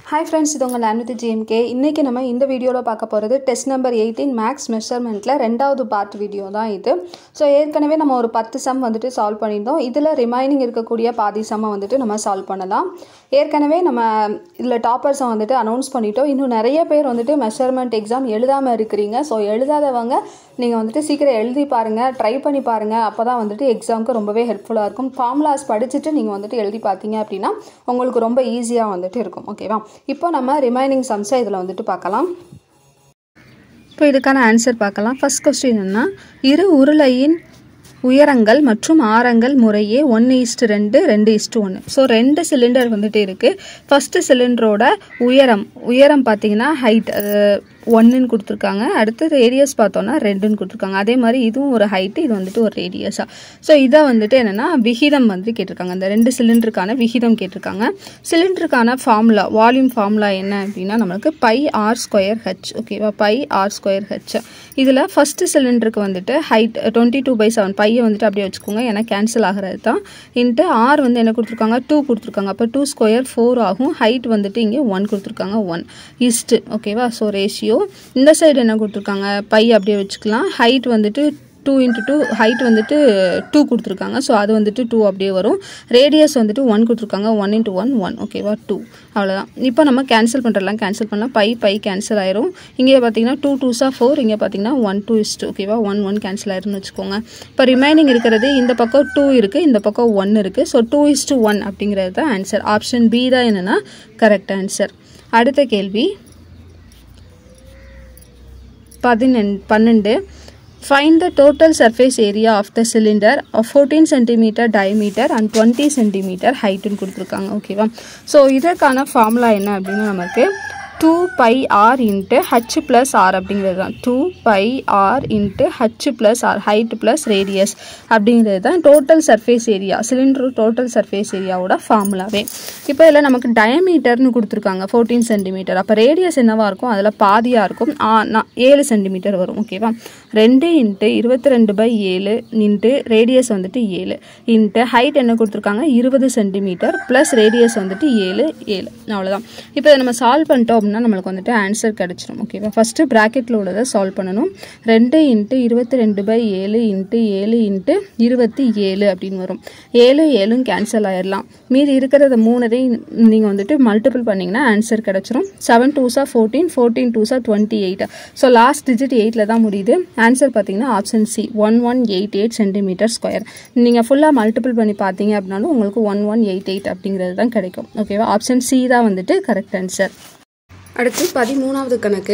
hi friends இது உங்கள் land with GMK இன்றைக்கி நம்ம இந்த வீடியோவில் பார்க்க போகிறது டெஸ்ட் நம்பர் எயிட்டீன் மேக்ஸ் மெஷர்மெண்ட்டில் ரெண்டாவது பார்ட் வீடியோ தான் இது ஸோ ஏற்கனவே நம்ம ஒரு பத்து சம் வந்துட்டு சால்வ் பண்ணியிருந்தோம் இதில் ரிமைனிங் இருக்கக்கூடிய பாதி சம்மை வந்துட்டு நம்ம சால்வ் பண்ணலாம் ஏற்கனவே நம்ம இதில் டாப்பர்ஸை வந்துட்டு அனௌன்ஸ் பண்ணிட்டோம் இன்னும் நிறைய பேர் வந்துட்டு மெஷர்மெண்ட் எக்ஸாம் எழுதாமல் இருக்கிறீங்க ஸோ எழுதாதவங்க நீங்கள் வந்துட்டு சீக்கிரம் எழுதி பாருங்கள் ட்ரை பண்ணி பாருங்கள் அப்போ தான் வந்துட்டு எக்ஸாமுக்கு ரொம்பவே ஹெல்ப்ஃபுல்லாக இருக்கும் ஃபார்முலாஸ் படிச்சுட்டு நீங்கள் வந்துட்டு எழுதி பார்த்தீங்க அப்படின்னா உங்களுக்கு ரொம்ப ஈஸியாக வந்துட்டு இருக்கும் ஓகேவா இப்போ நம்ம ரிமைனிங் சம்ஸை இதில் வந்துட்டு பார்க்கலாம் இப்போ இதுக்கான ஆன்சர் பார்க்கலாம் ஃபர்ஸ்ட் கொஸ்டின் என்ன இரு உருளையின் உயரங்கள் மற்றும் ஆரங்கள் முறையே ஒன்று இஸ்ட்டு ரெண்டு ரெண்டு இஸ்ட்டு ஒன்று ஸோ ரெண்டு சிலிண்டர் வந்துட்டு இருக்குது ஃபஸ்ட்டு சிலிண்டரோட உயரம் உயரம் பார்த்தீங்கன்னா ஹைட் ஒன்றுன்னு கொடுத்துருக்காங்க அடுத்து ரேடியஸ் பார்த்தோன்னா ரெண்டுன்னு கொடுத்துருக்காங்க அதே மாதிரி இதுவும் ஒரு ஹைட்டு இது வந்துட்டு ஒரு ரேடியஸாக ஸோ இதை வந்துட்டு என்னென்னா விகிதம் வந்து கேட்டிருக்காங்க இந்த ரெண்டு சிலிண்டருக்கான விகிதம் கேட்டிருக்காங்க சிலிண்டருக்கான ஃபார்முலா வால்யூம் ஃபார்முலா என்ன அப்படின்னா நம்மளுக்கு பை ஆர் ஸ்கொயர் ஹெச் ஓகேவா பை ஆர் ஸ்கொயர் ஹெச் இதில் ஃபஸ்ட்டு சிலிண்டருக்கு வந்துட்டு height twenty two by seven பையை வந்துட்டு அப்படியே வச்சுக்கோங்க ஏன்னா கேன்சல் ஆகிறது தான் இன்ட்டு ஆர் வந்து என்ன கொடுத்துருக்காங்க டூ கொடுத்துருக்காங்க அப்போ டூ ஸ்கொயர் ஃபோர் ஆகும் ஹைட் வந்துட்டு இங்கே ஒன் கொடுத்துருக்காங்க ஒன் இஸ்ட்டு ஓகேவா ஸோ ரேஷியோ இந்த சைடு என்ன கொடுத்துருக்காங்க பை அப்படியே வச்சுக்கலாம் ஹைட் வந்துட்டு டூ இன்ட்டு டூ ஹைட் வந்துட்டு டூ கொடுத்துருக்காங்க ஸோ அது வந்துட்டு டூ அப்படியே வரும் ரேடியஸ் வந்துட்டு ஒன் கொடுத்துருக்காங்க ஒன் இன்ட்டு ஒன் ஒன் ஓகேவா டூ அவ்வளோதான் இப்போ நம்ம கேன்சல் பண்ணுறலாம் கேன்சல் பண்ணலாம் பை பை கேன்சல் ஆயிரும் இங்கே பார்த்தீங்கன்னா டூ டூஸாக ஃபோர் இங்கே பார்த்தீங்கன்னா ஒன் டூ இஸ்ட் ஓகேவா ஒன் ஒன் கேன்சல் ஆயிரும்னு வச்சுக்கோங்க இப்போ ரிமைனிங் இருக்கிறது இந்த பக்கம் டூ இருக்குது இந்த பக்கம் ஒன் இருக்குது ஸோ டூ இஸ்ட்டு ஒன் அப்படிங்கிறது தான் ஆன்சர் ஆப்ஷன் பி தான் என்னென்னா கரெக்ட் ஆன்சர் அடுத்த கேள்வி பதினெண் பன்னெண்டு find the total surface area of the cylinder fourteen centimetre diameter and twenty centimetre ஹைட்டுன்னு கொடுத்துருக்காங்க ஓகேவா ஸோ இதற்கான ஃபார்முலா என்ன அப்படின்னு நமக்கு two pi R into H plus R அப்படிங்கிறது தான் two pi R into H plus R height plus radius அப்படிங்கிறது தான் total surface area cylinder total surface ஏரியாவோட ஃபார்முலாவே இப்போ இதில் நமக்கு டயமீட்டர்னு கொடுத்துருக்காங்க ஃபோர்டீன் சென்டிமீட்டர் அப்போ ரேடியஸ் என்னவாக இருக்கும் அதில் பாதியாக இருக்கும் ஏழு சென்டிமீட்டர் வரும் ஓகேவா ரெண்டு இன்ட்டு இருபத்தி ரெண்டு பை ஏழு இன்ட்டு ரேடியஸ் வந்துட்டு ஏழு இன்ட்டு ஹைட் என்ன கொடுத்துருக்காங்க இருபது சென்டிமீட்டர் ப்ளஸ் ரேடியஸ் வந்துட்டு ஏழு ஏழு அவ்வளோதான் இப்போ இதை நம்ம சால்வ் பண்ணிட்டோம் அப்படின்னா நம்மளுக்கு வந்துட்டு ஆன்சர் கிடச்சிரும் ஓகேவா ஃபஸ்ட்டு ப்ராக்கெட்டில் உள்ளதை சால்வ் பண்ணணும் ரெண்டு இன்ட்டு இருபத்தி ரெண்டு பை ஏழு இன்ட்டு ஏழு இன்ட்டு இருபத்தி ஏழு அப்படின்னு வரும் ஏழு ஏழும் கேன்சல் ஆயிடலாம் மீதி இருக்கிறத மூணுதையும் நீங்கள் வந்துட்டு மல்டிபிள் பண்ணிங்கன்னா ஆன்சர் கிடச்சிரும் செவன் டூஸாக ஃபோர்டீன் ஃபோர்டீன் டூஸாக twenty eight so last digit எயிட்டில் தான் முடியுது ஆன்சர் பார்த்தீங்கன்னா option C one one eight eight centimetre square நீங்கள் ஃபுல்லாக மல்டிபிள் பண்ணி பார்த்தீங்க அப்படின்னாலும் உங்களுக்கு ஒன் ஒன் எயிட் எயிட் அப்படிங்கிறது தான் கிடைக்கும் ஓகேவா ஆப்ஷன் சி தான் வந்துட்டு கரெக்ட் ஆன்சர் அடுத்து பதிமூணாவது கணக்கு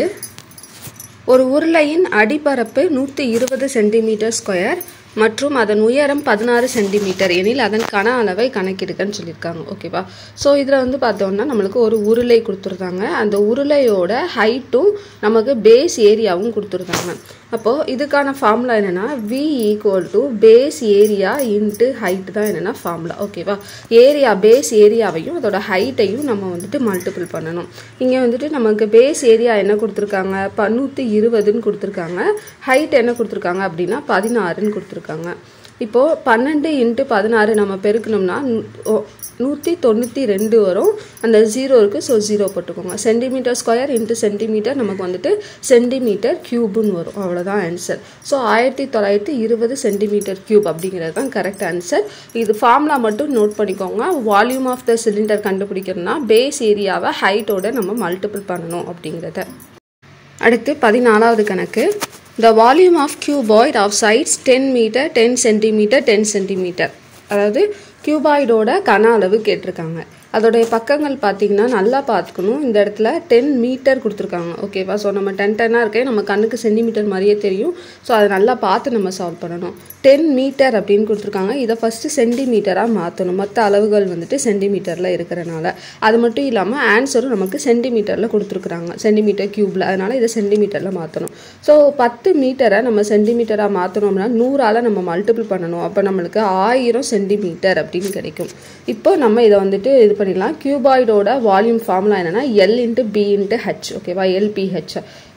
ஒரு உருளையின் அடிப்பரப்பு நூற்றி இருபது சென்டிமீட்டர் ஸ்கொயர் மற்றும் அதன் உயரம் பதினாறு சென்டிமீட்டர் எனில் அதன் கன அளவை கணக்கிடுக்கன்னு சொல்லியிருக்காங்க ஓகேவா ஸோ இதில் வந்து பார்த்தோம்னா நம்மளுக்கு ஒரு உருளை கொடுத்துருந்தாங்க அந்த உருளையோட ஹைட்டும் நமக்கு பேஸ் ஏரியாவும் கொடுத்துருந்தாங்க அப்போது இதுக்கான ஃபார்முலா என்னென்னா V equal to base area into height தான் என்னென்னா ஃபார்முலா ஓகேவா ஏரியா பேஸ் ஏரியாவையும் அதோட ஹைட்டையும் நம்ம வந்துட்டு மல்டிபிள் பண்ணணும் இங்கே வந்துட்டு நமக்கு பேஸ் ஏரியா என்ன கொடுத்துருக்காங்க பன்னூற்றி இருபதுன்னு கொடுத்துருக்காங்க ஹைட் என்ன கொடுத்துருக்காங்க அப்படின்னா பதினாறுன்னு கொடுத்துருக்காங்க இப்போது பன்னெண்டு இன்ட்டு பதினாறு நம்ம பெருக்கணும்னா நூற்றி தொண்ணூற்றி ரெண்டு வரும் அந்த ஜீரோ இருக்குது ஸோ ஜீரோ போட்டுக்கோங்க சென்டிமீட்டர் ஸ்கொயர் இன்ட்டு சென்டிமீட்டர் நமக்கு வந்துட்டு சென்டிமீட்டர் க்யூப்னு வரும் அவ்வளோதான் ஆன்சர் ஸோ ஆயிரத்தி தொள்ளாயிரத்தி இருபது சென்டிமீட்டர் க்யூப் அப்படிங்கிறது தான் கரெக்ட் ஆன்சர் இது ஃபார்முலா மட்டும் நோட் பண்ணிக்கோங்க வால்யூம் ஆஃப் த சிலிண்டர் கண்டுபிடிக்கிறதுனா பேஸ் ஏரியாவை ஹைட்டோட நம்ம மல்டிபிள் பண்ணணும் அப்படிங்கிறத அடுத்து பதினாலாவது கணக்கு the volume of cuboid of sides ten metre ten centimetre ten centimetre அதாவது கியூபாய்டோட கன அளவு கேட்டிருக்காங்க அதோடைய பக்கங்கள் பார்த்தீங்கன்னா நல்லா பார்த்துக்கணும் இந்த இடத்துல டென் மீட்டர் கொடுத்துருக்காங்க ஓகேவா ஸோ நம்ம டென் டென்னாக இருக்கே நம்ம கண்ணுக்கு சென்டிமீட்டர் மாதிரியே தெரியும் ஸோ அதை நல்லா பார்த்து நம்ம சால்வ் பண்ணணும் டென் மீட்டர் அப்படின்னு கொடுத்துருக்காங்க இதை ஃபஸ்ட்டு சென்டிமீட்டராக மாற்றணும் மற்ற அளவுகள் வந்துட்டு சென்டிமீட்டரில் இருக்கிறனால அது மட்டும் இல்லாமல் ஆன்சரும் நமக்கு சென்டிமீட்டரில் கொடுத்துருக்குறாங்க சென்டிமீட்டர் க்யூப்பில் அதனால் இதை சென்டிமீட்டரில் மாற்றணும் ஸோ பத்து மீட்டரை நம்ம சென்டிமீட்டராக மாற்றணும் அப்படின்னா நூறால் நம்ம மல்டிபிள் பண்ணணும் அப்போ நம்மளுக்கு ஆயிரம் சென்டிமீட்டர் அப்படின்னு கிடைக்கும் இப்போ நம்ம இதை வந்துட்டு இது பண்ணிடலாம் கியூபாய்டோட வால்யூம் ஃபார்முலா என்னென்னா L into B into H ஓகேவா எல்பிஹெச்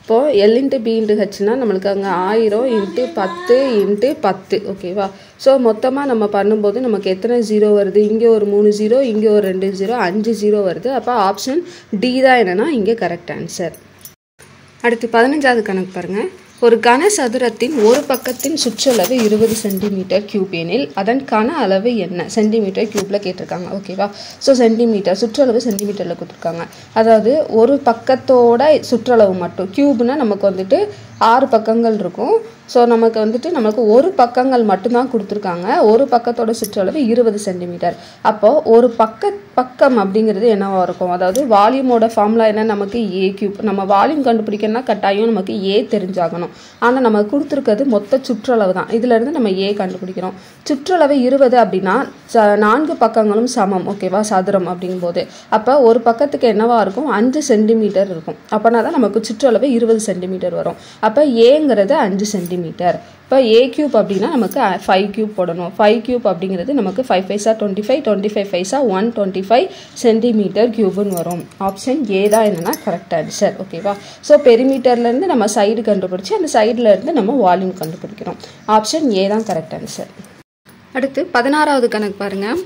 இப்போது எல் இன்ட்டு பி இன்ட்டு ஹெச்னா நம்மளுக்கு அங்கே ஆயிரம் இன்ட்டு பத்து இன்ட்டு பத்து ஓகேவா ஸோ மொத்தமாக நம்ம பண்ணும்போது நமக்கு எத்தனை ஜீரோ வருது இங்கே ஒரு மூணு ஜீரோ இங்கே ஒரு ரெண்டு ஜீரோ அஞ்சு ஜீரோ வருது அப்போ ஆப்ஷன் டி தான் என்னென்னா இங்கே கரெக்ட் ஆன்சர் அடுத்து பதினஞ்சாவது கணக்கு பாருங்கள் ஒரு கனசதுரத்தின் ஒரு பக்கத்தின் சுற்றளவு இருபது சென்டிமீட்டர் கியூப் எனில் அதன் கன அளவு என்ன சென்டிமீட்டர் கியூப்பில் கேட்டிருக்காங்க ஓகேவா ஸோ சென்டிமீட்டர் சுற்றளவு சென்டிமீட்டரில் கொடுத்துருக்காங்க அதாவது ஒரு பக்கத்தோட சுற்றளவு மட்டும் கியூப்னா நமக்கு வந்துட்டு ஆறு பக்கங்கள் இருக்கும் ஸோ நமக்கு வந்துட்டு நமக்கு ஒரு பக்கங்கள் மட்டும்தான் கொடுத்துருக்காங்க ஒரு பக்கத்தோட சுற்றளவு இருபது சென்டிமீட்டர் அப்போது ஒரு பக்க பக்கம் அப்படிங்கிறது என்னவா இருக்கும் அதாவது வால்யூமோட ஃபார்முலா என்ன நமக்கு ஏ கியூப் நம்ம வால்யூம் கண்டுபிடிக்கணும்னா கட்டாயம் நமக்கு ஏ தெரிஞ்சாகணும் ஆனால் நம்ம கொடுத்துருக்கிறது மொத்த சுற்றளவு தான் இதுலேருந்து நம்ம ஏ கண்டுபிடிக்கிறோம் சுற்றளவு இருபது அப்படின்னா ச நான்கு பக்கங்களும் சமம் ஓகேவா சதுரம் அப்படிங்கும்போது அப்போ ஒரு பக்கத்துக்கு என்னவா இருக்கும் அஞ்சு சென்டிமீட்டர் இருக்கும் அப்போனா தான் நமக்கு சுற்றளவு இருபது சென்டிமீட்டர் வரும் அப்போ ஏங்கிறது அஞ்சு சென்டிமீட்டர் இப்போ ஏ கியூப் அப்படின்னா நமக்கு ஃபைவ் கியூப் போடணும் ஃபைவ் கியூப் அப்படிங்கிறது நமக்கு ஃபைவ் ஃபைஸா டுவெண்ட்டி ஃபைவ் டுவெண்ட்டி ஃபைவ் ஃபைஸா ஒன் டுவெண்ட்டி ஃபைவ் சென்டிமீட்டர் கியூப்னு வரும் ஆப்ஷன் ஏ தான் என்னன்னா கரெக்ட் ஆன்சர் ஓகேவா ஸோ பெரிமீட்டர்லேருந்து நம்ம சைடு கண்டுபிடிச்சி அந்த சைடில் இருந்து நம்ம வால்யூம் கண்டுபிடிக்கிறோம் ஆப்ஷன் ஏ தான் கரெக்ட் ஆன்சர் அடுத்து பதினாறாவது கணக்கு பாருங்கள்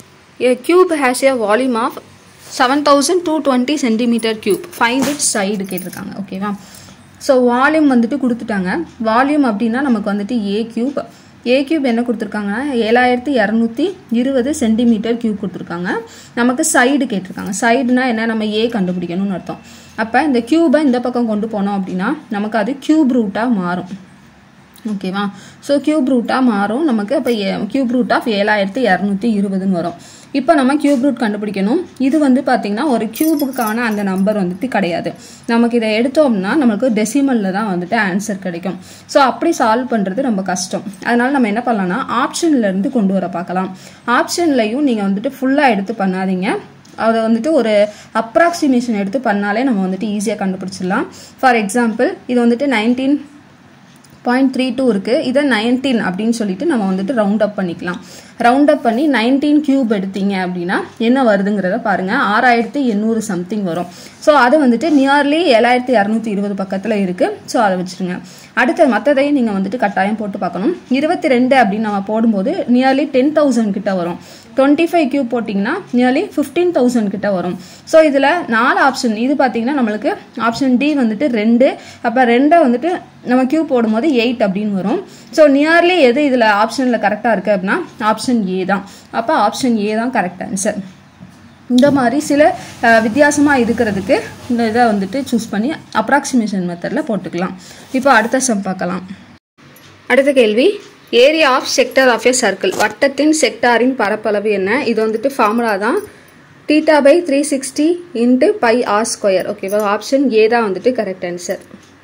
A cube has a volume of seven thousand two twenty centimetre cube find it side கேட்டிருக்காங்க ஓகேவா ஸோ வால்யூம் வந்துட்டு கொடுத்துட்டாங்க வால்யூம் அப்படின்னா நமக்கு வந்துட்டு ஏ கியூப் ஏ கியூப் என்ன கொடுத்துருக்காங்கன்னா ஏழாயிரத்தி இரநூத்தி இருபது சென்டிமீட்டர் கியூப் கொடுத்துருக்காங்க நமக்கு சைடு கேட்டிருக்காங்க சைடுனா என்ன நம்ம ஏ கண்டுபிடிக்கணும்னு அர்த்தம் அப்போ இந்த கியூபை இந்த பக்கம் கொண்டு போனோம் அப்படின்னா நமக்கு அது கியூப் ரூட்டாக மாறும் ஓகேவா ஸோ கியூப் ரூட்டாக மாறும் நமக்கு அப்போ கியூப் ரூட் ஆஃப் ஏழாயிரத்தி இரநூத்தி இருபதுன்னு வரும் இப்போ நம்ம கியூப் ரூட் கண்டுபிடிக்கணும் இது வந்து பார்த்திங்கன்னா ஒரு கியூபுக்கான அந்த நம்பர் வந்துட்டு கிடையாது நமக்கு இதை எடுத்தோம்னா நமக்கு டெசிமலில் தான் வந்துட்டு ஆன்சர் கிடைக்கும் ஸோ அப்படி சால்வ் பண்ணுறது ரொம்ப கஷ்டம் அதனால் நம்ம என்ன பண்ணலாம்னா ஆப்ஷன்லேருந்து கொண்டு வர பார்க்கலாம் ஆப்ஷன்லையும் நீங்கள் வந்துட்டு ஃபுல்லாக எடுத்து பண்ணாதீங்க அதை வந்துட்டு ஒரு அப்ராக்சிமேஷன் எடுத்து பண்ணாலே நம்ம வந்துட்டு ஈஸியாக கண்டுபிடிச்சிடலாம் ஃபார் எக்ஸாம்பிள் இது வந்துட்டு நைன்டீன் பாயிண்ட் த்ரீ டூ இருக்குது இதை நைன்டீன் அப்படின்னு சொல்லிட்டு நம்ம வந்துட்டு ரவுண்ட் அப் பண்ணிக்கலாம் ரவுண்ட் அப் பண்ணி நைன்டீன் கியூப் எடுத்தீங்க அப்படின்னா என்ன வருதுங்கிறத பாருங்கள் ஆறாயிரத்தி எண்ணூறு சம்திங் வரும் ஸோ அது வந்துட்டு நியர்லி ஏழாயிரத்தி இரநூத்தி இருபது பக்கத்தில் இருக்குது ஸோ அதை வச்சுருங்க அடுத்த மற்றதையும் நீங்கள் வந்துட்டு கட்டாயம் போட்டு பார்க்கணும் இருபத்தி ரெண்டு அப்படின்னு நம்ம போடும்போது நியர்லி டென் தௌசண்ட் கிட்ட வரும் டுவெண்ட்டி ஃபைவ் கியூப் போட்டிங்கன்னா நியர்லி ஃபிஃப்டீன் தௌசண்ட் கிட்ட வரும் ஸோ இதில் நாலு ஆப்ஷன் இது பார்த்தீங்கன்னா நம்மளுக்கு ஆப்ஷன் டி வந்துட்டு ரெண்டு அப்போ ரெண்டை வந்துட்டு நம்ம கியூ போடும்போது எயிட் அப்படின்னு வரும் ஸோ நியர்லி எது இதில் ஆப்ஷனில் கரெக்டாக இருக்குது அப்படின்னா ஆப்ஷன் ஏ தான் அப்போ ஆப்ஷன் ஏ தான் கரெக்ட் ஆன்சர் இந்த மாதிரி சில வித்தியாசமாக இருக்கிறதுக்கு இந்த இதை வந்துட்டு சூஸ் பண்ணி அப்ராக்சிமேஷன் மெத்தடில் போட்டுக்கலாம் இப்போ அடுத்த சம் பார்க்கலாம் அடுத்த கேள்வி area of sector of a circle வட்டத்தின் செக்டாரின் பரப்பளவு என்ன இது வந்துட்டு ஃபார்முலா தான் theta by three sixty into pi R square ஓகேவா ஆப்ஷன் ஏ தான் வந்துட்டு கரெக்ட் ஆன்சர்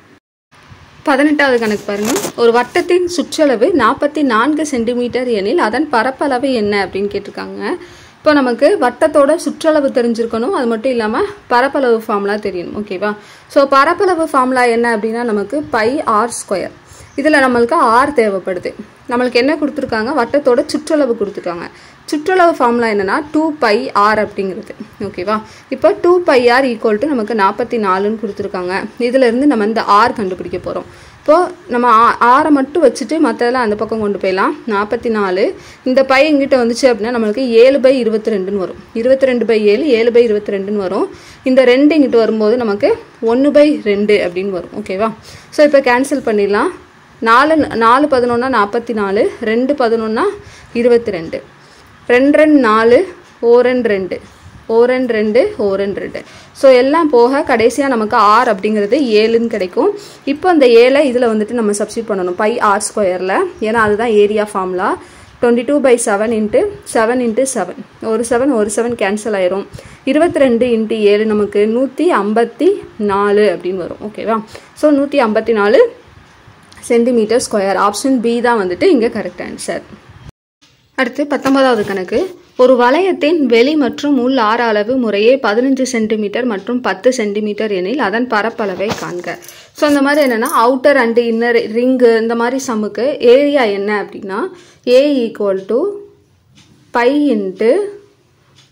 பதினெட்டாவது கணக்கு பாருங்க ஒரு வட்டத்தின் சுற்றளவு நாற்பத்தி நான்கு சென்டிமீட்டர் எனில் அதன் பரப்பளவு என்ன அப்படின்னு கேட்டிருக்காங்க இப்போ நமக்கு வட்டத்தோட சுற்றளவு தெரிஞ்சிருக்கணும் அது மட்டும் இல்லாமல் பரப்பளவு ஃபார்முலா தெரியணும் ஓகேவா ஸோ பரப்பளவு ஃபார்முலா என்ன அப்படின்னா நமக்கு பை ஆர் ஸ்கொயர் இதில் நம்மளுக்கு ஆர் தேவைப்படுது நம்மளுக்கு என்ன கொடுத்துருக்காங்க வட்டத்தோட சுற்றளவு கொடுத்துருக்காங்க சுற்றளவு ஃபார்முலா என்னென்னா டூ பை ஆர் அப்படிங்கிறது ஓகேவா இப்போ two pi r equal to நமக்கு நாற்பத்தி நாலுன்னு கொடுத்துருக்காங்க இதிலேருந்து நம்ம இந்த ஆர் கண்டுபிடிக்க போகிறோம் இப்போது நம்ம ஆறை மட்டும் வச்சுட்டு மற்றதெல்லாம் அந்த பக்கம் கொண்டு போயிடலாம் நாற்பத்தி நாலு இந்த பை இங்கிட்ட வந்துச்சு அப்படின்னா நம்மளுக்கு ஏழு பை இருபத்தி ரெண்டுன்னு வரும் இருபத்தி ரெண்டு பை ஏழு ஏழு பை இருபத்தி ரெண்டுன்னு வரும் இந்த ரெண்டு இங்கிட்ட வரும்போது நமக்கு ஒன்று பை ரெண்டு அப்படின்னு வரும் ஓகேவா ஸோ இப்போ கேன்சல் பண்ணிடலாம் நாலு நாலு பதினொன்னா நாற்பத்தி நாலு ரெண்டு பதினொன்னா இருபத்தி ரெண்டு ரெண்டு ரெண்டு நாலு ஓரன் ரெண்டு ஓரன் ரெண்டு ஓரன் ரெண்டு ஸோ எல்லாம் போக கடைசியாக நமக்கு ஆர் அப்படிங்கிறது ஏழுன்னு கிடைக்கும் இப்போ அந்த ஏழை இதில் வந்துட்டு நம்ம சப்ஸ்டியூட் பண்ணணும் பை ஆர் ஸ்கொயரில் ஏன்னா அதுதான் area formula twenty two by seven into seven into seven ஒரு செவன் ஒரு செவன் கேன்சல் ஆயிரும் இருபத்தி ரெண்டு இன்ட்டு ஏழு நமக்கு நூற்றி ஐம்பத்தி நாலு அப்படின்னு வரும் ஓகேவா ஸோ நூற்றி ஐம்பத்தி நாலு சென்டிமீட்டர் ஸ்கொயர் ஆப்ஷன் பி தான் வந்துட்டு இங்கே கரெக்ட் ஆன்சர் அடுத்து பத்தொன்பதாவது கணக்கு ஒரு வளையத்தின் வெளி மற்றும் உள் ஆர அளவு முறையே பதினஞ்சு சென்டிமீட்டர் மற்றும் பத்து சென்டிமீட்டர் எனில் அதன் பரப்பளவை காண்க ஸோ இந்த மாதிரி என்னென்னா அவுட்டர் அண்டு இன்னர் ரிங்கு இந்த மாதிரி சம்முக்கு ஏரியா என்ன அப்படின்னா A equal to pi into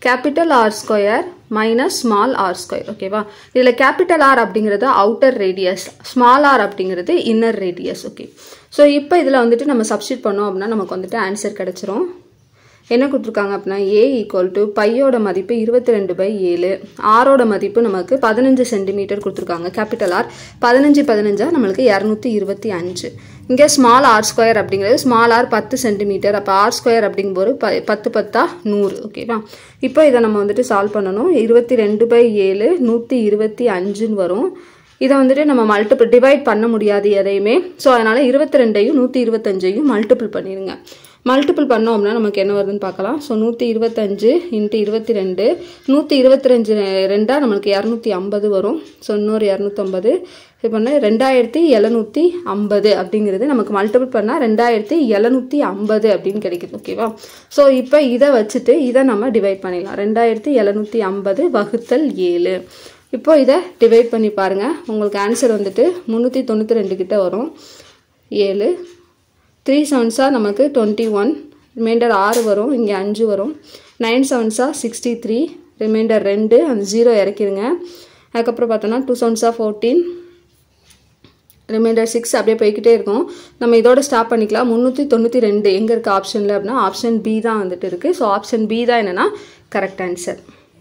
capital R square minus small r square ஓகேவா இதில் கேபிட்டல் ஆர் அப்படிங்கிறது அவுட்டர் ரேடியஸ் ஸ்மால் ஆர் அப்படிங்கிறது இன்னர் ரேடியஸ் ஓகே ஸோ இப்போ இதில் வந்துட்டு நம்ம சப்ஸ்டியூட் பண்ணோம் அப்படின்னா நமக்கு வந்துட்டு ஆன்சர் கிடச்சிரும் என்ன கொடுத்துருக்காங்க அப்படின்னா ஏ ஈக்குவல் டு பையோட மதிப்பு இருபத்தி ரெண்டு பை ஏழு ஆரோட மதிப்பு நமக்கு பதினஞ்சு சென்டிமீட்டர் கொடுத்துருக்காங்க கேபிட்டல் ஆர் பதினஞ்சு பதினஞ்சா நம்மளுக்கு இரநூத்தி இருபத்தி அஞ்சு இங்கே ஸ்மால் ஆர் ஸ்கொயர் அப்படிங்கிறது ஸ்மால் ஆர் பத்து சென்டிமீட்டர் அப்போ ஆர் ஸ்கொயர் அப்படிங்கும்போது ப பத்து பத்தா நூறு ஓகேவா இப்போ இதை நம்ம வந்துட்டு சால்வ் பண்ணணும் இருபத்தி ரெண்டு பை ஏழு நூற்றி இருபத்தி அஞ்சுன்னு வரும் இதை வந்துட்டு நம்ம மல்டிபிள் டிவைட் பண்ண முடியாது எதையுமே ஸோ அதனால் இருபத்தி ரெண்டையும் நூற்றி இருபத்தஞ்சையும் மல்டிபிள் பண்ணிடுங்க மல்டிபிள் பண்ணோம் அப்படின்னா நமக்கு என்ன வருதுன்னு பார்க்கலாம் ஸோ நூற்றி இருபத்தஞ்சு இன்ட்டு இருபத்தி ரெண்டு நூற்றி இருபத்தி ரெண்டு ரெண்டாக நம்மளுக்கு இரநூத்தி ஐம்பது வரும் ஸோ இன்னொரு இரநூத்தம்பது இது பண்ணால் ரெண்டாயிரத்தி எழுநூற்றி ஐம்பது அப்படிங்கிறது நமக்கு மல்டிபிள் பண்ணால் ரெண்டாயிரத்தி எழுநூற்றி ஐம்பது அப்படின்னு கிடைக்குது ஓகேவா ஸோ இப்போ இதை வச்சுட்டு இதை நம்ம டிவைட் பண்ணிடலாம் ரெண்டாயிரத்தி எழுநூற்றி ஐம்பது வகுத்தல் ஏழு இப்போ இதை டிவைட் பண்ணி பாருங்கள் உங்களுக்கு ஆன்சர் வந்துட்டு முந்நூற்றி தொண்ணூற்றி ரெண்டு கிட்ட வரும் ஏழு த்ரீ செவன்ஸாக நமக்கு டுவெண்ட்டி ஒன் ரிமைண்டர் ஆறு வரும் இங்கே அஞ்சு வரும் நைன் செவன்ஸாக சிக்ஸ்டி த்ரீ ரிமைண்டர் ரெண்டு அந்த ஜீரோ இறக்கிடுங்க அதுக்கப்புறம் பார்த்தோன்னா டூ செவன்ஸாக ஃபோர்டீன் ரிமைண்டர் சிக்ஸ் அப்படியே போய்கிட்டே இருக்கும் நம்ம இதோட ஸ்டாப் பண்ணிக்கலாம் முந்நூற்றி தொண்ணூற்றி ரெண்டு எங்கே இருக்குது ஆப்ஷனில் அப்படின்னா ஆப்ஷன் பி தான் வந்துட்டு இருக்குது ஸோ ஆப்ஷன் பி தான் என்னென்னா கரெக்ட் ஆன்சர்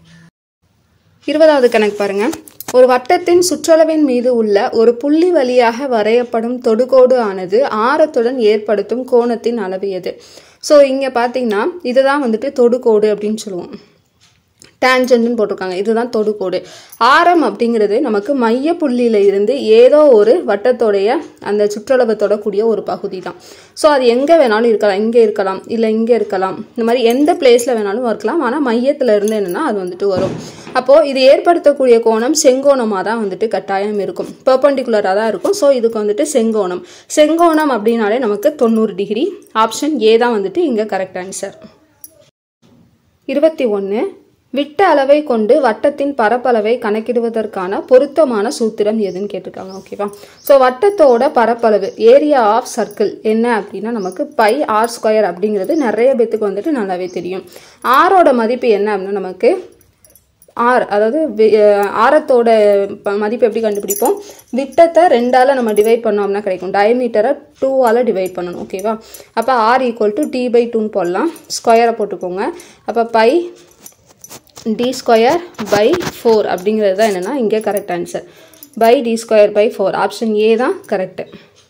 இருபதாவது கணக்கு பாருங்க ஒரு வட்டத்தின் சுற்றளவின் மீது உள்ள ஒரு புள்ளி வழியாக வரையப்படும் தொடுகோடு ஆனது ஆரத்துடன் ஏற்படுத்தும் கோணத்தின் அளவு எது ஸோ இங்கே பார்த்தீங்கன்னா இதுதான் வந்துட்டு தொடுகோடு அப்படின்னு சொல்லுவோம் டேஞ்சன்ட்னு போட்டிருக்காங்க இதுதான் தொடுகோடு ஆரம் அப்படிங்கிறது நமக்கு மைய புள்ளியில இருந்து ஏதோ ஒரு வட்டத்தோடைய அந்த சுற்றளவை தொடக்கூடிய ஒரு பகுதி தான் ஸோ அது எங்கே வேணாலும் இருக்கலாம் இங்கே இருக்கலாம் இல்லை இங்கே இருக்கலாம் இந்த மாதிரி எந்த பிளேஸில் வேணாலும் இருக்கலாம் ஆனால் மையத்தில் இருந்து என்னென்னா அது வந்துட்டு வரும் அப்போது இது ஏற்படுத்தக்கூடிய கோணம் செங்கோணமாக தான் வந்துட்டு கட்டாயம் இருக்கும் பெர்பண்டிகுலராக தான் இருக்கும் ஸோ இதுக்கு வந்துட்டு செங்கோணம் செங்கோணம் அப்படின்னாலே நமக்கு தொண்ணூறு டிகிரி ஆப்ஷன் ஏ தான் வந்துட்டு இங்கே கரெக்ட் ஆன்சர் இருபத்தி ஒன்று விட்ட அளவை கொண்டு வட்டத்தின் பரப்பளவை கணக்கிடுவதற்கான பொருத்தமான சூத்திரம் எதுன்னு கேட்டிருக்காங்க ஓகேவா ஸோ வட்டத்தோட பரப்பளவு ஏரியா ஆஃப் சர்க்கிள் என்ன அப்படின்னா நமக்கு பை ஆர் ஸ்கொயர் அப்படிங்கிறது நிறைய பேத்துக்கு வந்துட்டு நல்லாவே தெரியும் ஆரோட மதிப்பு என்ன அப்படின்னா நமக்கு ஆர் அதாவது ஆரத்தோட மதிப்பு எப்படி கண்டுபிடிப்போம் விட்டத்தை ரெண்டால் நம்ம டிவைட் பண்ணோம்னா கிடைக்கும் டயமீட்டரை டூவால் டிவைட் பண்ணணும் ஓகேவா அப்போ r equal to d by டூன்னு போடலாம் ஸ்கொயரை போட்டுக்கோங்க அப்போ pi d square by four அப்படிங்கிறது தான் என்னென்னா இங்கே correct answer pi d square by four option A தான் கரெக்டு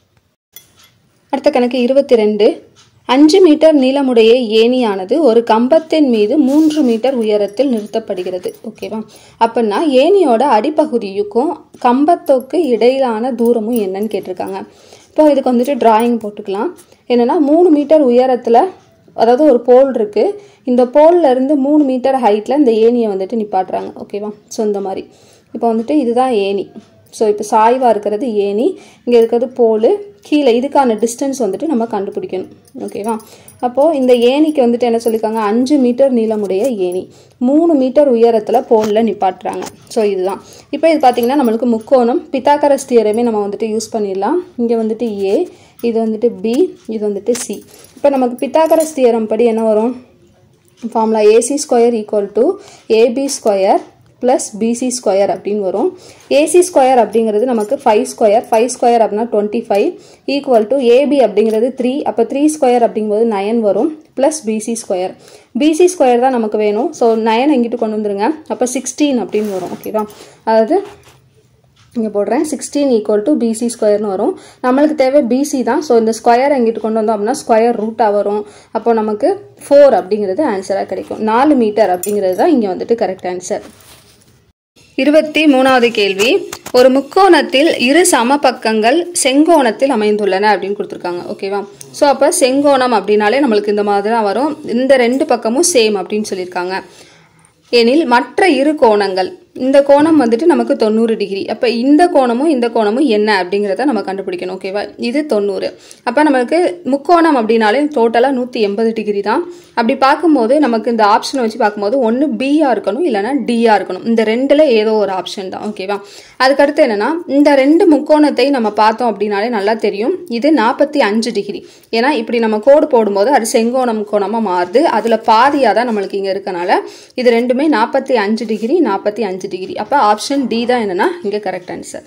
அடுத்த கணக்கு இருபத்தி ரெண்டு அஞ்சு மீட்டர் நீளமுடைய ஏணியானது ஒரு கம்பத்தின் மீது மூன்று மீட்டர் உயரத்தில் நிறுத்தப்படுகிறது ஓகேவா அப்படின்னா ஏணியோட அடிப்பகுதியுக்கும் கம்பத்துக்கு இடையிலான தூரமும் என்னன்னு கேட்டிருக்காங்க இப்போ இதுக்கு வந்துட்டு டிராயிங் போட்டுக்கலாம் என்னென்னா மூணு மீட்டர் உயரத்தில் அதாவது ஒரு போல் இருக்குது இந்த போல்ல இருந்து மூணு மீட்டர் ஹைட்டில் இந்த ஏணியை வந்துட்டு நிப்பாட்டுறாங்க ஓகேவா ஸோ இந்த மாதிரி இப்போ வந்துட்டு இதுதான் ஏணி ஸோ இப்போ சாய்வாக இருக்கிறது ஏணி இங்கே இருக்கிறது போல் கீழே இதுக்கான டிஸ்டன்ஸ் வந்துட்டு நம்ம கண்டுபிடிக்கணும் ஓகேவா அப்போது இந்த ஏணிக்கு வந்துட்டு என்ன சொல்லியிருக்காங்க அஞ்சு மீட்டர் நீளமுடைய ஏணி மூணு மீட்டர் உயரத்தில் போலில் நிப்பாட்டுறாங்க ஸோ இதுதான் இப்போ இது பார்த்திங்கன்னா நம்மளுக்கு முக்கோணம் பித்தாக்கரஸ் தியரமே நம்ம வந்துட்டு யூஸ் பண்ணிடலாம் இங்கே வந்துட்டு ஏ இது வந்துட்டு பி இது வந்துட்டு சி இப்போ நமக்கு பித்தாகரஸ் தியரம் படி என்ன வரும் formula AC square equal to AB square plus BC square அப்படின்னு வரும் ஏசி ஸ்கொயர் அப்படிங்கிறது நமக்கு ஃபைவ் ஸ்கொயர் ஃபைவ் ஸ்கொயர் அப்படின்னா twenty five equal to AB அப்படிங்கிறது த்ரீ அப்போ த்ரீ ஸ்கொயர் அப்படிங்கும்போது நயன் வரும் plus BC square BC square தான் நமக்கு வேணும் ஸோ நயன் எங்கிட்டு கொண்டு வந்துருங்க அப்போ சிக்ஸ்டீன் அப்படின்னு வரும் ஓகேவா அதாவது இங்கே போடுறேன் சிக்ஸ்டீன் ஈக்குவல் டு பிசி ஸ்கொயர்னு வரும் நம்மளுக்கு தேவை பிசி தான் ஸோ இந்த ஸ்கொயர் எங்கிட்டு கொண்டு வந்தோம் அப்படின்னா ஸ்கொயர் ரூட்டாக வரும் அப்போ நமக்கு ஃபோர் அப்படிங்கிறது ஆன்சராக கிடைக்கும் நாலு மீட்டர் அப்படிங்கிறது தான் இங்கே வந்துட்டு கரெக்ட் ஆன்சர் இருபத்தி மூணாவது கேள்வி ஒரு முக்கோணத்தில் இரு சம பக்கங்கள் செங்கோணத்தில் அமைந்துள்ளன அப்படின்னு கொடுத்துருக்காங்க ஓகேவா ஸோ அப்போ செங்கோணம் அப்படின்னாலே நம்மளுக்கு இந்த மாதிரி தான் வரும் இந்த ரெண்டு பக்கமும் சேம் அப்படின்னு சொல்லியிருக்காங்க எனில் மற்ற இரு கோணங்கள் இந்த கோணம் வந்துட்டு நமக்கு தொண்ணூறு டிகிரி அப்போ இந்த கோணமும் இந்த கோணமும் என்ன அப்படிங்கிறத நம்ம கண்டுபிடிக்கணும் ஓகேவா இது தொண்ணூறு அப்போ நம்மளுக்கு முக்கோணம் அப்படின்னாலே டோட்டலாக நூற்றி எண்பது டிகிரி தான் அப்படி பார்க்கும்போது நமக்கு இந்த ஆப்ஷனை வச்சு பார்க்கும்போது ஒன்று பிஆ இருக்கணும் இல்லைனா டிஆ இருக்கணும் இந்த ரெண்டில் ஏதோ ஒரு ஆப்ஷன் தான் ஓகேவா அதுக்கடுத்து என்னன்னா இந்த ரெண்டு முக்கோணத்தை நம்ம பார்த்தோம் அப்படின்னாலே நல்லா தெரியும் இது நாற்பத்தி அஞ்சு டிகிரி ஏன்னா இப்படி நம்ம கோடு போடும்போது அது செங்கோணம் கோணமாக மாறுது அதில் பாதியாக தான் நம்மளுக்கு இங்கே இருக்கனால இது ரெண்டுமே நாற்பத்தி அஞ்சு டிகிரி நாற்பத்தி அஞ்சு டிகிரி அப்போ ஆப்ஷன் டி தான் என்னன்னா இங்கே கரெக்ட் ஆன்சர்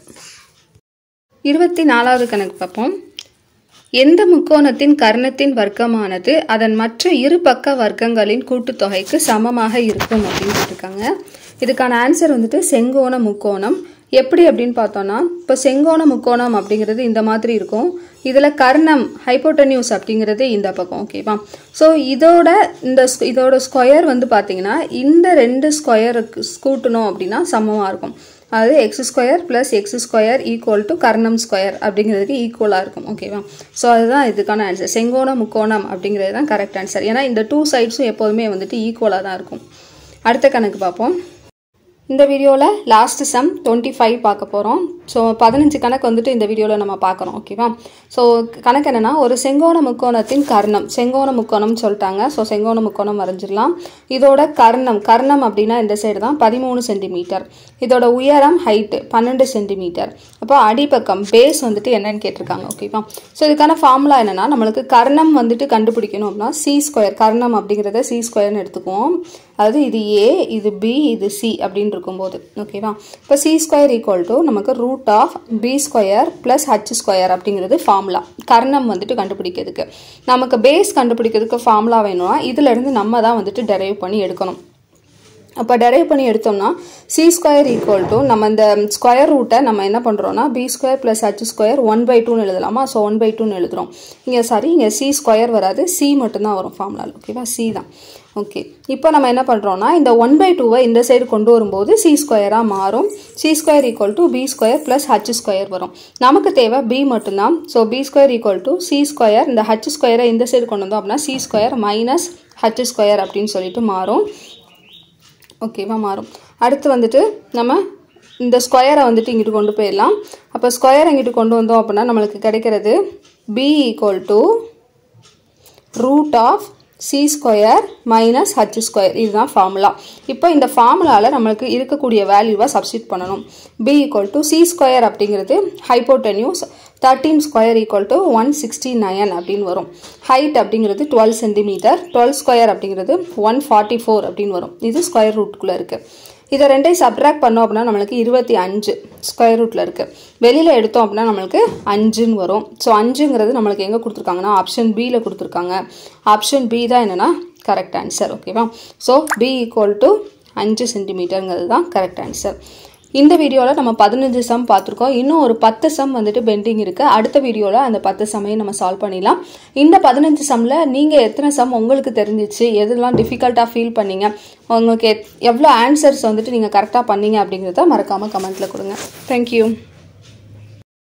இருபத்தி நாலாவது கணக்கு பார்ப்போம் எந்த முக்கோணத்தின் கர்ணத்தின் வர்க்கமானது அதன் மற்ற இரு பக்க வர்க்கங்களின் கூட்டுத்தொகைக்கு சமமாக இருக்கும் அப்படின்னு இருக்காங்க இதுக்கான ஆன்சர் வந்துட்டு செங்கோண முக்கோணம் எப்படி அப்படின்னு பார்த்தோம்னா இப்போ செங்கோண முக்கோணம் அப்படிங்கிறது இந்த மாதிரி இருக்கும் இதில் கர்ணம் ஹைப்போட்டனியூஸ் அப்படிங்கிறது இந்த பக்கம் ஓகேவா ஸோ இதோட இந்த ஸ்க்- இதோட ஸ்கொயர் வந்து பார்த்தீங்கன்னா இந்த ரெண்டு ஸ்கொயருக்கு கூட்டணும் அப்படின்னா சமமாக இருக்கும் அதாவது x square plus x square equal to கர்ணம் ஸ்கொயர் அப்படிங்கிறதுக்கு ஈக்குவலாக இருக்கும் ஓகேவா ஸோ அதுதான் இதுக்கான ஆன்சர் செங்கோண முக்கோணம் அப்படிங்கிறது தான் கரெக்ட் ஆன்சர் ஏன்னா இந்த டூ சைட்ஸும் எப்போதுமே வந்துட்டு ஈக்குவலாக தான் இருக்கும் அடுத்த கணக்கு பார்ப்போம் இந்த வீடியோவில் லாஸ்ட் சம் டுவெண்ட்டி ஃபைவ் பார்க்க போகிறோம் ஸோ பதினஞ்சு கணக்கு வந்துட்டு இந்த வீடியோவில் நம்ம பார்க்குறோம் ஓகேவா ஸோ கணக்கு என்னென்னா ஒரு செங்கோண முக்கோணத்தின் கர்ணம் செங்கோண முக்கோணம்னு சொல்லிட்டாங்க ஸோ செங்கோண முக்கோணம் வரைஞ்சிடலாம் இதோட கர்ணம் கர்ணம் அப்படின்னா இந்த சைடு தான் பதிமூணு சென்டிமீட்டர் இதோட உயரம் ஹைட்டு பன்னெண்டு சென்டிமீட்டர் அப்போ அடிப்பக்கம் பேஸ் வந்துட்டு என்னன்னு கேட்டிருக்காங்க ஓகேவா ஸோ இதுக்கான ஃபார்முலா என்னென்னா நம்மளுக்கு கர்ணம் வந்துட்டு கண்டுபிடிக்கணும் அப்படின்னா சி ஸ்கொயர் கர்ணம் அப்படிங்கிறத சி ஸ்கொயர்னு எடுத்துக்குவோம் அதாவது இது ஏ இது பி இது சி அப்படின்னு இருக்கும்போது ஓகேவா இப்போ சி ஸ்கொயர் ஈக்குவல் டு நமக்கு root of b square plus h square அப்படிங்கிறது ஃபார்முலா கர்ணம் வந்துட்டு கண்டுபிடிக்கிறதுக்கு நமக்கு பேஸ் கண்டுபிடிக்கிறதுக்கு ஃபார்முலா வேணும்னா இதுலேருந்து நம்ம தான் வந்துட்டு டெரைவ் பண்ணி எடுக்கணும் அப்போ டெரைவ் பண்ணி எடுத்தோம்னா சி ஸ்கொயர் ஈக்குவல் டு நம்ம இந்த ஸ்கொயர் ரூட்டை நம்ம என்ன பண்ணுறோம்னா b square plus h square one by டூன்னு எழுதலாமா ஸோ ஒன் பை டூன்னு எழுதுறோம் இங்கே சாரி இங்கே சி ஸ்கொயர் வராது சி மட்டும்தான் வரும் ஃபார்முலாவில் ஓகேவா சி தான் ஓகே இப்போ நம்ம என்ன பண்ணுறோம்னா இந்த ஒன் பை டூவை இந்த சைடு கொண்டு வரும்போது சி ஸ்கொயராக மாறும் c square equal to b square plus h square வரும் நமக்கு தேவை பி மட்டும்தான் so b square equal to c square இந்த ஹச் ஸ்கொயரை இந்த சைடு கொண்டு வந்தோம் அப்படின்னா c square minus h square அப்படின்னு சொல்லிட்டு மாறும் ஓகேவா மாறும் அடுத்து வந்துட்டு நம்ம இந்த ஸ்கொயரை வந்துட்டு இங்கிட்டு கொண்டு போயிடலாம் அப்போ ஸ்கொயர் இங்கிட்டு கொண்டு வந்தோம் அப்படின்னா நம்மளுக்கு கிடைக்கிறது b equal to root of c square minus h square இதுதான் ஃபார்முலா இப்போ இந்த ஃபார்முலாவில் நம்மளுக்கு இருக்கக்கூடிய வேல்யூவை சப்ஸ்டிட் பண்ணணும் b equal to c square அப்படிங்கிறது hypotenuse thirteen square equal to one sixty nine அப்படின்னு வரும் ஹைட் அப்படிங்கிறது டுவெல் சென்டிமீட்டர் டுவெல் ஸ்கொயர் அப்படிங்கிறது ஒன் ஃபார்ட்டி ஃபோர் அப்படின்னு வரும் இது ஸ்கொயர் ரூட்டுக்குள்ளே இருக்குது இதை ரெண்டையும் சப்ட்ராக்ட் பண்ணோம் அப்படின்னா நம்மளுக்கு இருபத்தி அஞ்சு ஸ்கொயர் ரூட்டில் இருக்குது வெளியில் எடுத்தோம் அப்படின்னா நம்மளுக்கு அஞ்சுன்னு வரும் ஸோ அஞ்சுங்கிறது நம்மளுக்கு எங்கே கொடுத்துருக்காங்கன்னா ஆப்ஷன் பியில் கொடுத்துருக்காங்க ஆப்ஷன் பி தான் என்னென்னா கரெக்ட் ஆன்சர் ஓகேவா ஸோ பி ஈக்குவல் டு அஞ்சு சென்டிமீட்டருங்கிறது தான் கரெக்ட் ஆன்சர் இந்த வீடியோவில் நம்ம பதினஞ்சு சம் பார்த்துருக்கோம் இன்னும் ஒரு பத்து சம் வந்துட்டு பெண்டிங் இருக்குது அடுத்த வீடியோவில் அந்த பத்து சமையும் நம்ம சால்வ் பண்ணிடலாம் இந்த பதினஞ்சு சம்மில் நீங்கள் எத்தனை சம் உங்களுக்கு தெரிஞ்சிச்சு எதெல்லாம் டிஃபிகல்ட்டாக ஃபீல் பண்ணீங்க உங்களுக்கு எத்- எவ்வளோ ஆன்சர்ஸ் வந்துட்டு நீங்கள் கரெக்டாக பண்ணீங்க அப்படிங்கிறத மறக்காமல் கமெண்ட்டில் கொடுங்க தேங்க்யூ